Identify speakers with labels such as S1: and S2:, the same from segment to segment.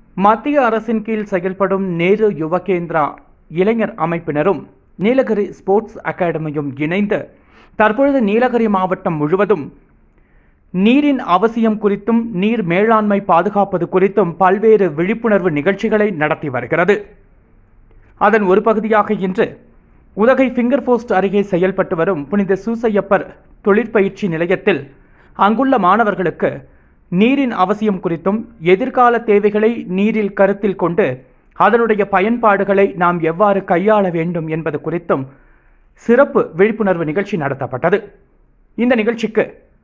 S1: மத்திய அரசின் கீழ் செயல்படும் நேரு யுவகேந்திரா இளைஞர் அமைப்பினரும் நீலகிரி ஸ்போர்ட்ஸ் அகாடமியும் இணைந்து தற்பொழுது நீலகிரி மாவட்டம் முழுவதும் நீரின் அவசியம் குறித்தும் நீர் மேலாண்மை பாதுகாப்பது குறித்தும் பல்வேறு விழிப்புணர்வு நிகழ்ச்சிகளை நடத்தி வருகிறது அதன் ஒரு பகுதியாக இன்று உதகை ஃபிங்கர் போஸ்ட் அருகே செயல்பட்டு வரும் புனித சூசையப்பர் தொழிற்பயிற்சி நிலையத்தில் அங்குள்ள மாணவர்களுக்கு நீரின் அவசியம் குறித்தும் எதிர்கால தேவைகளை நீரில் கருத்தில் கொண்டு அதனுடைய பயன்பாடுகளை நாம் எவ்வாறு கையாள வேண்டும் என்பது குறித்தும் சிறப்பு விழிப்புணர்வு நிகழ்ச்சி நடத்தப்பட்டது இந்த நிகழ்ச்சிக்கு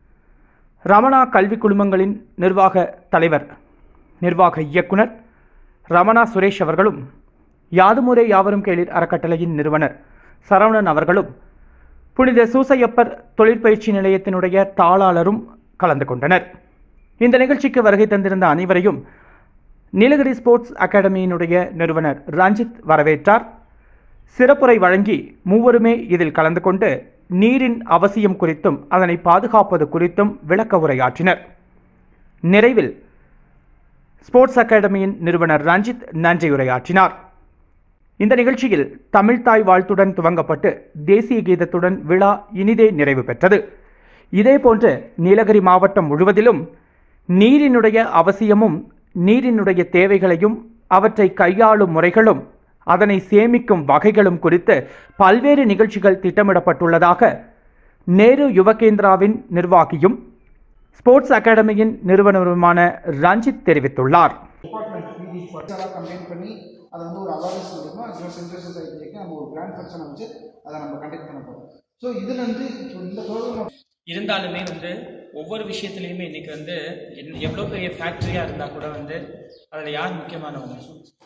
S1: ரமணா கல்வி குழுமங்களின் நிர்வாக தலைவர் நிர்வாக இயக்குனர் ரமணா சுரேஷ் அவர்களும் யாதுமுறை யாவரும் கேளிர் அறக்கட்டளையின் நிறுவனர் சரவணன் அவர்களும் புனித சூசையப்பர் தொழிற்பயிற்சி நிலையத்தினுடைய தாளாளரும் கலந்து கொண்டனர் இந்த நிகழ்ச்சிக்கு வருகை தந்திருந்த அனைவரையும் நீலகிரி ஸ்போர்ட்ஸ் அகாடமியினுடைய நிறுவனர் ரஞ்சித் வரவேற்றார் சிறப்புரை வழங்கி மூவருமே இதில் கலந்து கொண்டு நீரின் அவசியம் குறித்தும் அதனை பாதுகாப்பது குறித்தும் விளக்க உரையாற்றினர் நிறைவில் ஸ்போர்ட்ஸ் அகாடமியின் நிறுவனர் ரஞ்சித் நன்றியுரையாற்றினார் இந்த நிகழ்ச்சியில் தமிழ்தாய் வாழ்த்துடன் துவங்கப்பட்டு தேசிய கீதத்துடன் விழா இனிதே நிறைவு பெற்றது இதேபோன்று நீலகிரி மாவட்டம் முழுவதிலும் நீரினுடைய அவசியமும் நீரினுடைய தேவைகளையும் அவற்றை கையாளும் முறைகளும் அதனை சேமிக்கும் வகைகளும் குறித்து பல்வேறு நிகழ்ச்சிகள் திட்டமிடப்பட்டுள்ளதாக நேரு யுவகேந்திராவின் நிர்வாகியும் ஸ்போர்ட்ஸ் அகாடமியின் நிறுவனருமான ரஞ்சித் தெரிவித்துள்ளார்
S2: டிபார்ட்மெண்ட் பிடி எல்லாம் கம்பைன் பண்ணி அதை வந்து ஒரு அவேர்னஸ் மூலிமா அப்புறம் சென்ட்ரல் சொசைட்டிக்கு நம்ம ஒரு கிராண்ட் ஃபங்க்ஷனை வச்சு அதை நம்ம கண்டக்ட் பண்ண போகிறோம் ஸோ இதில் வந்து இப்போ இந்த ப்ரோக்ராம்
S3: இருந்தாலுமே வந்து ஒவ்வொரு விஷயத்துலையுமே இன்னைக்கு வந்து என்- எவ்வளோ பெரிய ஃபேக்ட்ரியாக இருந்தால் கூட வந்து அதில் யார் முக்கியமானவங்க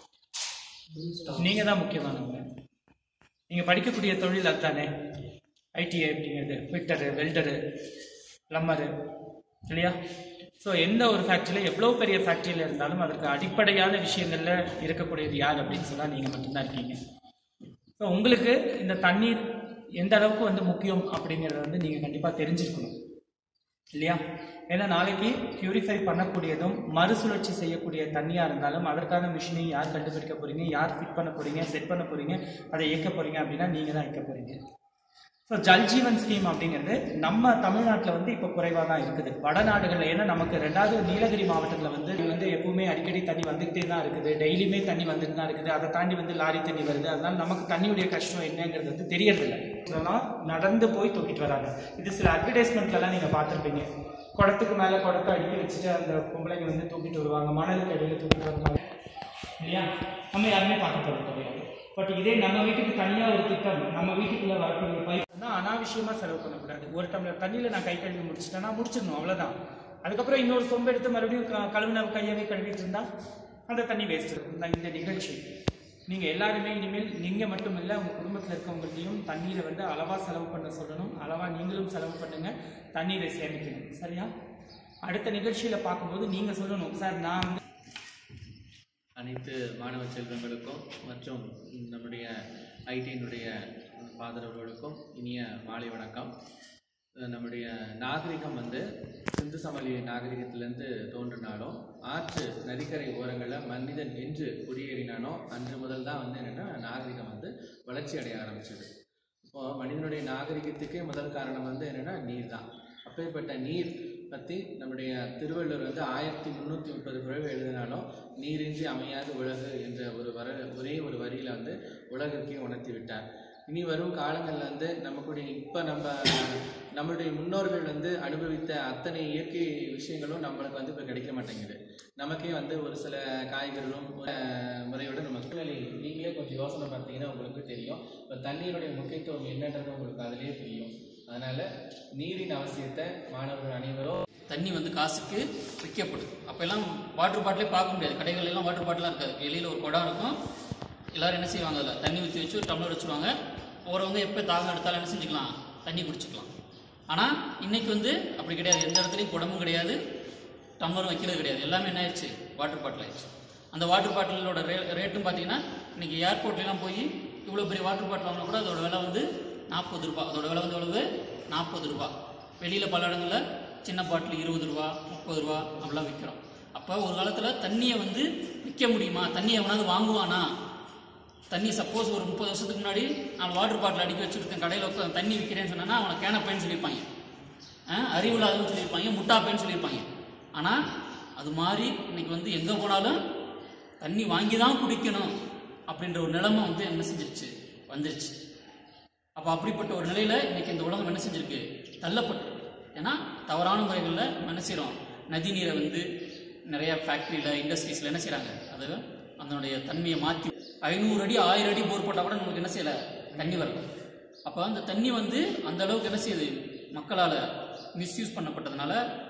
S3: நீங்கள் தான் முக்கியமானவங்க நீங்கள் படிக்கக்கூடிய தொழில் அதுதானே ஐடிஐ அப்படிங்கிறது ஃபிட்டரு வெல்டரு ப்ளம்மரு இல்லையா ஸோ எந்த ஒரு ஃபேக்ட்ரியில் எவ்வளோ பெரிய ஃபேக்ட்ரியில் இருந்தாலும் அதற்கு அடிப்படையான விஷயங்களில் இருக்கக்கூடியது யார் அப்படின்னு சொன்னால் நீங்கள் மட்டும்தான் இருக்கீங்க ஸோ உங்களுக்கு இந்த தண்ணீர் எந்த அளவுக்கு வந்து முக்கியம் அப்படிங்கிறத வந்து நீங்கள் கண்டிப்பாக தெரிஞ்சிருக்கணும் இல்லையா ஏன்னா நாளைக்கு பியூரிஃபை பண்ணக்கூடியதும் மறுசுழற்சி செய்யக்கூடிய தண்ணியாக இருந்தாலும் அதற்கான மிஷினை யார் கண்டுபிடிக்க போகிறீங்க யார் ஃபிட் பண்ண போகிறீங்க செட் பண்ண போகிறீங்க அதை இயக்க போகிறீங்க அப்படின்னா நீங்கள் தான் இயக்க போகிறீங்க ஸோ ஜல்ஜீவன் ஸ்கீம் அப்படிங்கிறது நம்ம தமிழ்நாட்டில் வந்து இப்போ குறைவாக தான் இருக்குது வடநாடுகளில் ஏன்னா நமக்கு ரெண்டாவது நீலகிரி மாவட்டத்தில் வந்து வந்து எப்பவுமே அடிக்கடி தண்ணி வந்துகிட்டே தான் இருக்குது டெய்லியுமே தண்ணி வந்துட்டு தான் இருக்குது அதை தாண்டி வந்து லாரி தண்ணி வருது அதனால நமக்கு தண்ணியுடைய கஷ்டம் என்னங்கிறது வந்து தெரியறதில்ல இதெல்லாம் நடந்து போய் தூக்கிட்டு வராங்க இது சில அட்வர்டைஸ்மெண்ட்லலாம் நீங்கள் பார்த்துருப்பீங்க குடத்துக்கு மேலே குடத்தை அடுக்கி வச்சுட்டு அந்த பொம்பளைங்க வந்து தூக்கிட்டு வருவாங்க மணலுக்கு அடியில் தூக்கிட்டு வருவாங்க இல்லையா நம்ம யாருமே பார்க்க போகிறது கிடையாது பட் இதே நம்ம வீட்டுக்கு தனியாக ஒரு திட்டம் நம்ம வீட்டுக்குள்ளே வரக்கூடிய பைப் தான் அனாவசியமாக செலவு பண்ணக்கூடாது ஒரு டம்ளர் தண்ணியில் நான் கை கழுவி முடிச்சிட்டேன்னா முடிச்சிடணும் அவ்வளோதான் அதுக்கப்புறம் இன்னொரு சொம்பு எடுத்து மறுபடியும் க- கழுவின கையவே கழுவிட்டு இருந்தா அந்த தண்ணி வேஸ்ட் இருக்கும் நான் இந்த நிகழ்ச்சி நீங்கள் எல்லாருமே இனிமேல் நீங்கள் மட்டும் இல்லை உங்கள் குடும்பத்தில் இருக்கவங்கள்ட்டையும் தண்ணீரை வந்து அளவாக செலவு பண்ண சொல்லணும் அளவாக நீங்களும் செலவு பண்ணுங்கள் தண்ணீரை சேமிக்கணும் சரியா அடுத்த நிகழ்ச்சியில் பார்க்கும்போது நீங்கள் சொல்லணும் சார் நான் வந்து
S4: அனைத்து மாணவ செல்வங்களுக்கும் மற்றும் நம்முடைய ஐடியினுடைய பாதரவர்களுக்கும் இனிய மாலை வணக்கம் அஹ் நம்முடைய நாகரிகம் வந்து சிந்து சமவெளி நாகரிகத்திலேருந்து தோன்றினாலும் ஆற்று நதிக்கரை ஓரங்களில் மனிதன் என்று குடியேறினானோ அன்று முதல் தான் வந்து என்னென்னா நாகரிகம் வந்து வளர்ச்சி அடைய ஆரம்பிச்சது இப்போது மனிதனுடைய நாகரிகத்துக்கே முதல் காரணம் வந்து என்னென்னா நீர் தான் அப்பேற்பட்ட நீர் பற்றி நம்முடைய திருவள்ளுவர் வந்து ஆயிரத்தி முந்நூற்றி முப்பது குழவை எழுதினாலும் நீரின்றி அமையாது உலகு என்ற ஒரு வர ஒரே ஒரு வரியில் வந்து உலகிற்கே உணர்த்தி விட்டார் இனி வரும் காலங்களில் வந்து நமக்குடைய இப்போ நம்ம நம்மளுடைய முன்னோர்கள் வந்து அனுபவித்த அத்தனை இயற்கை விஷயங்களும் நம்மளுக்கு வந்து இப்போ கிடைக்க மாட்டேங்குது நமக்கே வந்து ஒரு சில காய்கறிகளும் அஹ், முறையோட நம்ம சூழ்நிலை நீங்களே கொஞ்சம் யோசனை பார்த்தீங்கன்னா உங்களுக்கு தெரியும் இப்போ தண்ணீருடைய முக்கியத்துவம் என்னன்றது உங்களுக்கு அதிலே புரியும் அதனால் நீரின் அவசியத்தை மாணவர்கள் அனைவரும்
S5: தண்ணி வந்து காசுக்கு விற்கப்படுது அப்போல்லாம் வாட்டர் பாட்டிலே பார்க்க முடியாது கடைகள் எல்லாம் வாட்டர் பாட்டிலாம் இருக்காது வெளியில் ஒரு குடம் இருக்கும் எல்லாரும் என்ன செய்வாங்க அதில் தண்ணி ஊற்றி வச்சு ஒரு டம்ளர் வச்சுருவாங்க போகிறவங்க எப்போ தாகம் எடுத்தாலும் என்ன செஞ்சுக்கலாம் தண்ணி குடிச்சுக்கலாம் ஆனால் இன்னைக்கு வந்து அப்படி கிடையாது எந்த இடத்துலையும் குடமும் கிடையாது டம்ளரும் வைக்கிறது கிடையாது எல்லாமே என்ன ஆயிடுச்சு வாட்டர் பாட்டில் ஆயிடுச்சு அந்த வாட்டர் பாட்டிலோட ரே ரேட்டும் பார்த்தீங்கன்னா இன்னைக்கு ஏர்போர்ட்லாம் போய் இவ்வளோ பெரிய வாட்டர் பாட்டில் வாங்கினா கூட அதோட விலை வந்து நாற்பது ரூபா அதோட விலை வந்து எவ்வளவு நாற்பது ரூபா வெளியில் பல இடங்களில் சின்ன பாட்டில் இருபது ரூபா முப்பது ரூபா அப்படிலாம் விற்கிறோம் அப்போ ஒரு காலத்தில் தண்ணியை வந்து விற்க முடியுமா தண்ணியை எவனாவது வாங்குவானா தண்ணி சப்போஸ் ஒரு முப்பது வருஷத்துக்கு முன்னாடி நான் வாட்டர் பாட்டில் அடிக்க வச்சுருக்கேன் கடையில் உட்காந்து தண்ணி விற்கிறேன்னு சொன்னா அவனை கேனப்பைன்னு சொல்லியிருப்பாங்க ஆ, அறிவில்லாதவன்னு சொல்லியிருப்பாங்க முட்டாப்பைன்னு சொல்லியிருப்பாங்க ஆனால் அது மாதிரி இன்னைக்கு வந்து எங்கே போனாலும் தண்ணி வாங்கி தான் குடிக்கணும் அப்படின்ற ஒரு நிலைமை வந்து என்ன செஞ்சிருச்சு வந்துருச்சு அப்போ அப்படிப்பட்ட ஒரு நிலையில் இன்னைக்கு இந்த உலகம் என்ன செஞ்சிருக்கு தள்ளப்பட்டு ஏன்னா தவறான முறைகளில் நம்ம என்ன செய்கிறோம் நதி நீரை வந்து நிறைய ஃபேக்ட்ரியில் இண்டஸ்ட்ரீஸில் என்ன செய்கிறாங்க அது அதனுடைய தன்மையை மாற்றி ஐநூறு அடி ஆயிரம் அடி போர் போட்டால் கூட நமக்கு என்ன செய்யலை தண்ணி வரல அப்போ அந்த தண்ணி வந்து அந்த அளவுக்கு என்ன செய்யுது மக்களால் மிஸ்யூஸ் பண்ணப்பட்டதுனால